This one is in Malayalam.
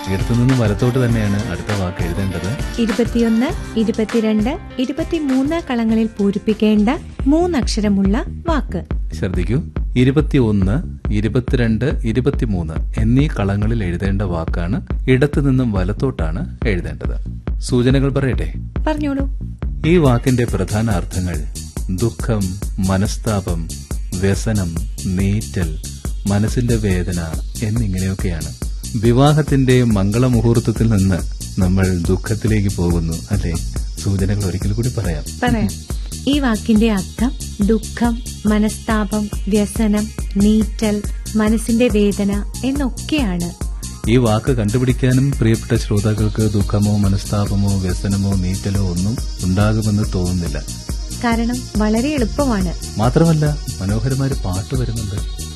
ഇടത്തുനിന്ന് വലത്തോട്ട് തന്നെയാണ് അടുത്ത വാക്ക് എഴുതേണ്ടത് ഇരുപത്തിയൊന്ന് ഇരുപത്തിരണ്ട് ഇരുപത്തിമൂന്ന് കളങ്ങളിൽ പൂരിപ്പിക്കേണ്ട മൂന്നക്ഷരമുള്ള വാക്ക് ശ്രദ്ധിക്കൂ ഇരുപത്തിയൊന്ന് ഇരുപത്തിരണ്ട് ഇരുപത്തിമൂന്ന് എന്നീ കളങ്ങളിൽ എഴുതേണ്ട വാക്കാണ് ഇടത്തുനിന്നും വലത്തോട്ടാണ് എഴുതേണ്ടത് സൂചനകൾ പറയട്ടെ പറഞ്ഞോളൂ ഈ വാക്കിന്റെ പ്രധാന അർത്ഥങ്ങൾ ദുഃഖം മനസ്താപം വ്യസനം നീറ്റൽ മനസ്സിന്റെ വേദന എന്നിങ്ങനെയൊക്കെയാണ് വിവാഹത്തിന്റെ മംഗളമുഹൂർത്തത്തിൽ നിന്ന് നമ്മൾ ദുഃഖത്തിലേക്ക് പോകുന്നു അല്ലെ സൂചനകൾ ഒരിക്കൽ കൂടി പറയാം പറയാം ഈ വാക്കിന്റെ അർത്ഥം ദുഃഖം മനസ്താപം വ്യസനം നീറ്റൽ മനസ്സിന്റെ വേദന എന്നൊക്കെയാണ് ഈ വാക്ക് കണ്ടുപിടിക്കാനും പ്രിയപ്പെട്ട ശ്രോതാക്കൾക്ക് ദുഃഖമോ മനസ്താപമോ വ്യസനമോ നീറ്റലോ ഒന്നും ഉണ്ടാകുമെന്ന് തോന്നുന്നില്ല കാരണം വളരെ എളുപ്പമാണ് മാത്രമല്ല മനോഹരമായ ഒരു പാട്ട് വരുന്നുണ്ട്